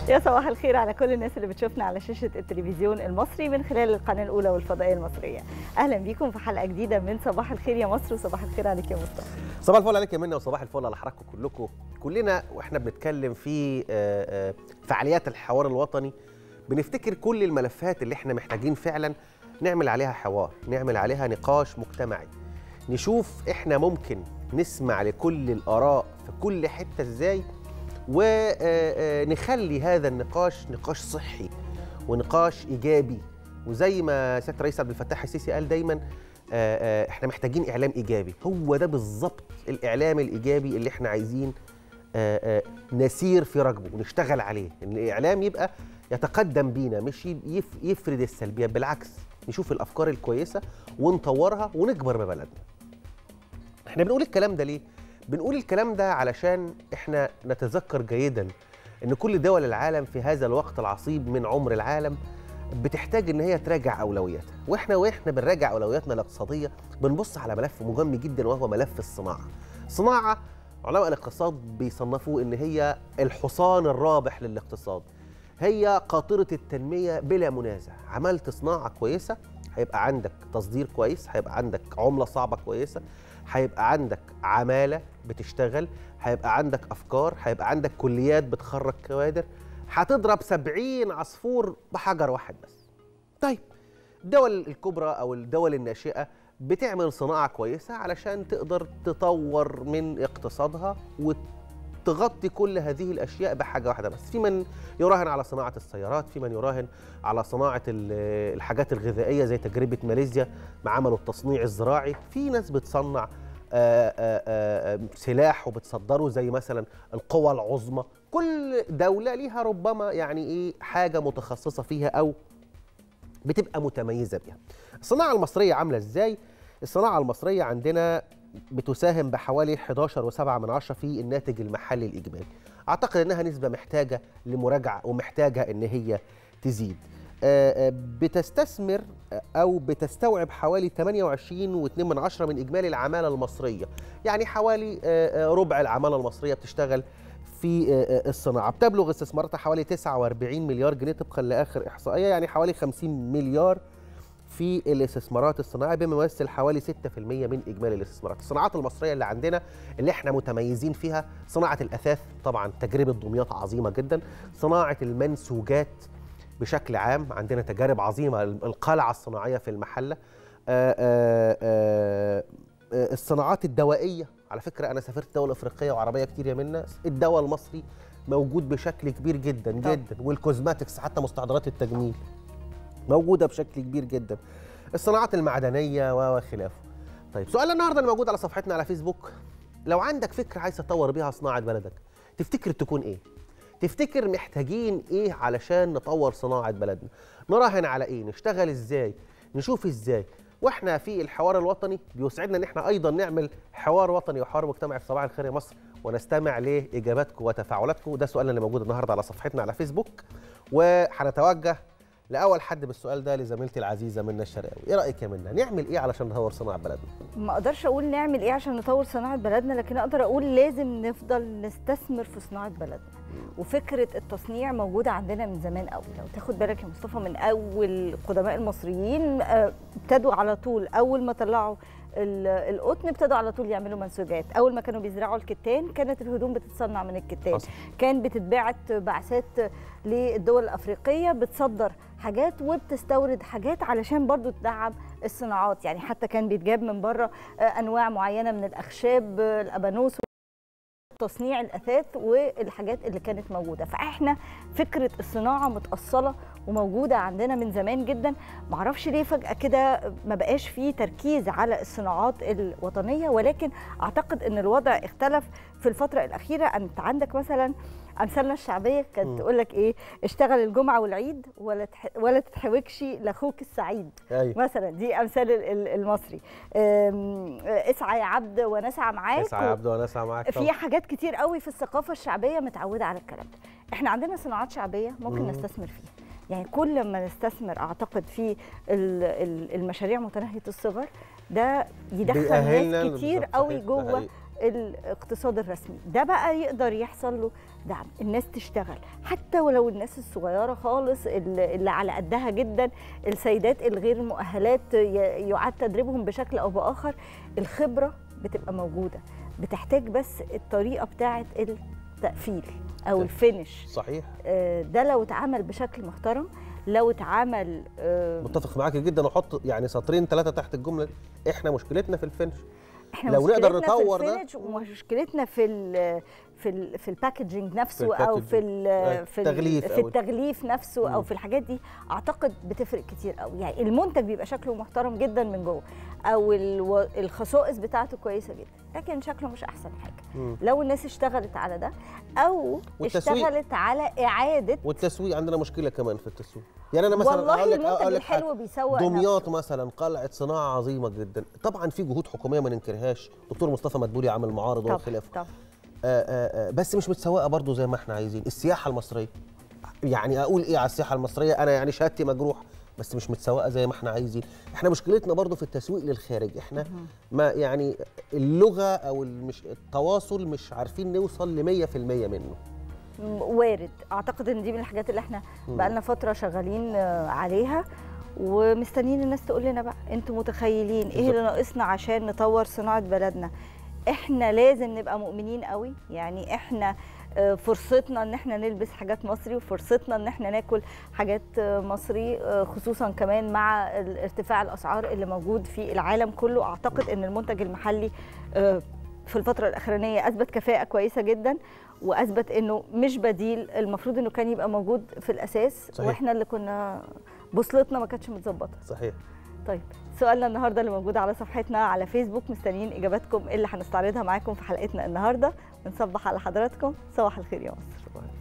يا صباح الخير على كل الناس اللي بتشوفنا على شاشة التلفزيون المصري من خلال القناة الأولى والفضائية المصرية أهلا بيكم في حلقة جديدة من صباح الخير يا مصر وصباح الخير عليك يا مصطفى صباح الفل عليك يا منى وصباح الفل على حضراتكم كلكم كلنا واحنا بنتكلم في آه، آه، فعاليات الحوار الوطني بنفتكر كل الملفات اللي احنا محتاجين فعلا نعمل عليها حوار نعمل عليها نقاش مجتمعي نشوف احنا ممكن نسمع لكل الآراء في كل حتة ازاي ونخلي هذا النقاش نقاش صحي ونقاش إيجابي وزي ما سيادة الرئيس عبد الفتاح السيسي قال دايما آه، آه، احنا محتاجين اعلام ايجابي هو ده بالظبط الاعلام الايجابي اللي احنا عايزين آه، آه، نسير في ركبه ونشتغل عليه ان الاعلام يبقى يتقدم بينا مش يب- يف- يفرد السلبيات بالعكس نشوف الافكار الكويسه ونطورها ونكبر ببلدنا احنا بنقول الكلام ده ليه بنقول الكلام ده علشان احنا نتذكر جيدا ان كل دول العالم في هذا الوقت العصيب من عمر العالم بتحتاج ان هي تراجع اولوياتها واحنا واحنا بنراجع اولوياتنا الاقتصاديه بنبص على ملف مهم جدا وهو ملف الصناعه صناعه علماء الاقتصاد بيصنفوه ان هي الحصان الرابح للاقتصاد هي قاطره التنميه بلا منازع عملت صناعه كويسه هيبقى عندك تصدير كويس هيبقى عندك عمله صعبه كويسه هيبقى عندك عماله بتشتغل هيبقى عندك افكار هيبقى عندك كليات بتخرج كوادر هتضرب سبعين عصفور بحجر واحد بس طيب الدول الكبرى او الدول الناشئه بتعمل صناعه كويسه علشان تقدر تطور من اقتصادها وتغطي كل هذه الاشياء بحاجه واحده بس في من يراهن على صناعه السيارات في من يراهن على صناعه ال- الحاجات الغذائيه زي تجربه ماليزيا مع عملوا التصنيع الزراعي في ناس بتصنع آه، آه، آه، سلاح وبتصدره زي مثلا القوى العظمى كل دولة ليها ربما يعني ايه حاجة متخصصة فيها او بتبقى متميزة بيها الصناعة المصرية عاملة ازاي الصناعة المصرية عندنا بتساهم بحوالي 11.7 من عشرة في الناتج المحلي الإجمالي أعتقد أنها نسبة محتاجة لمراجعة ومحتاجة أن هي تزيد آه، آه، بتستثمر آه، أو بتستوعب حوالي 28.2 من عشرة من إجمالي العمالة المصرية يعني حوالي آه، آه، ربع العمالة المصرية بتشتغل في آه، آه، الصناعة بتبلغ استثماراتها حوالي 49 مليار جنيه طبقا لآخر إحصائية يعني حوالي 50 مليار في الاستثمارات الصناعيه بما يمثل حوالي 6% من اجمالي الاستثمارات، الصناعات المصريه اللي عندنا اللي احنا متميزين فيها صناعه الاثاث طبعا تجربه دمياط عظيمه جدا، صناعه المنسوجات بشكل عام عندنا تجارب عظيمه القلعه الصناعيه في المحله آآ آآ آآ الصناعات الدوائيه على فكره انا سافرت دول افريقيه وعربيه كتير يا منا الدواء المصري موجود بشكل كبير جدا جدا والكوزماتكس حتى مستحضرات التجميل موجوده بشكل كبير جدا الصناعات المعدنيه وخلافه طيب سؤال النهارده اللي موجود على صفحتنا على فيسبوك لو عندك فكره عايز تطور بيها صناعه بلدك تفتكر تكون ايه تفتكر محتاجين ايه علشان نطور صناعه بلدنا نراهن على ايه نشتغل ازاي نشوف ازاي واحنا في الحوار الوطني بيسعدنا ان احنا ايضا نعمل حوار وطني وحوار مجتمعي في صباح الخير يا مصر ونستمع لاجاباتكم وتفاعلاتكم ده سؤالنا اللي موجود النهارده على صفحتنا على فيسبوك وهنتوجه لاول حد بالسؤال ده لزميلتي العزيزه منى الشرقاوي ايه رايك يا منى نعمل ايه علشان نطور صناعه بلدنا ما اقدرش اقول نعمل ايه عشان نطور صناعه بلدنا لكن اقدر اقول لازم نفضل نستثمر في صناعه بلدنا وفكره التصنيع موجوده عندنا من زمان قوي لو تاخد بالك يا مصطفى من اول قدماء المصريين آه، ابتدوا على طول اول ما طلعوا ال- القطن ابتدوا على طول يعملوا منسوجات اول ما كانوا بيزرعوا الكتان كانت الهدوم بتتصنع من الكتان حصل. كان بتتبعت بعثات للدول الافريقيه بتصدر حاجات وبتستورد حاجات علشان برضو تدعم الصناعات يعني حتى كان بيتجاب من بره آه، انواع معينه من الاخشاب آه، الابانوس تصنيع الاثاث والحاجات اللي كانت موجوده فاحنا فكره الصناعه متاصله وموجوده عندنا من زمان جدا معرفش ليه فجاه كده ما بقاش فيه تركيز على الصناعات الوطنيه ولكن اعتقد ان الوضع اختلف في الفتره الاخيره انت عندك مثلا امثالنا الشعبيه كانت مم. تقول لك ايه اشتغل الجمعه والعيد ولا تح... ولا تتحوكش لاخوك السعيد ايوه مثلا دي امثال ال- ال- المصري أم، اسعى يا عبد ونسعى معاك اسعى يا عبد وانا اسعى معاك في حاجات كتير قوي في الثقافه الشعبيه متعوده على الكلام ده احنا عندنا صناعات شعبيه ممكن مم. نستثمر فيها يعني كل ما نستثمر اعتقد في ال- ال- المشاريع متناهيه الصغر ده يدخل بيأهلنا ناس كتير بالظبط، قوي صحيح، ده جوه حقيقي. الاقتصاد الرسمي ده بقى يقدر يحصل له دعم الناس تشتغل حتى ولو الناس الصغيره خالص اللي اللي على قدها جدا السيدات الغير مؤهلات ي- يعاد تدريبهم بشكل او باخر الخبره بتبقى موجوده بتحتاج بس الطريقه بتاعه التقفيل او الفينش صحيح آه، ده لو اتعمل بشكل محترم لو اتعمل آه، متفق معاك جدا وحط يعني سطرين ثلاثه تحت الجمله دي. احنا مشكلتنا في الفينش احنا لو نقدر مشكلتنا نطور في ده. الفينش ومشكلتنا في ال في ال في الباكجينج نفسه في او في ال الباكجينج. في ال- التغليف في أو- التغليف نفسه او مم. في الحاجات دي اعتقد بتفرق كتير قوي يعني المنتج بيبقى شكله محترم جدا من جوه او الو- الخصائص بتاعته كويسه جدا لكن شكله مش احسن حاجه مم. لو الناس اشتغلت على ده او والتسويق. اشتغلت على اعاده والتسويق عندنا مشكله كمان في التسويق يعني انا مثلا والله اقول لك المنتج اقول لك حاجة. الحلو بيسوق دمياط نفسه. مثلا قلعه صناعه عظيمه جدا طبعا في جهود حكوميه ما ننكرهاش دكتور مصطفى مدبولي عمل معارض طب وخلافه طب آه، آه، آه، بس مش متسوقه برضو زي ما احنا عايزين السياحه المصريه يعني اقول ايه على السياحه المصريه انا يعني شهادتي مجروح بس مش متسوقه زي ما احنا عايزين احنا مشكلتنا برضو في التسويق للخارج احنا ما يعني اللغه او المش التواصل مش عارفين نوصل ل 100% منه م- وارد اعتقد ان دي من الحاجات اللي احنا بقالنا فتره شغالين آه، عليها ومستنيين الناس تقول لنا بقى انتوا متخيلين ايه اللي ناقصنا عشان نطور صناعه بلدنا احنا لازم نبقى مؤمنين قوي يعني احنا آه، فرصتنا ان احنا نلبس حاجات مصري وفرصتنا ان احنا ناكل حاجات آه، مصري آه، خصوصا كمان مع ال- ارتفاع الاسعار اللي موجود في العالم كله اعتقد ان المنتج المحلي آه، في الفتره الاخرانيه اثبت كفاءه كويسه جدا واثبت انه مش بديل المفروض انه كان يبقى موجود في الاساس صحيح. واحنا اللي كنا بوصلتنا ما كانتش متظبطه صحيح طيب سؤالنا النهارده اللي موجود على صفحتنا على فيسبوك مستنيين اجاباتكم اللي هنستعرضها معاكم في حلقتنا النهارده بنصبح على حضراتكم صباح الخير يا مصر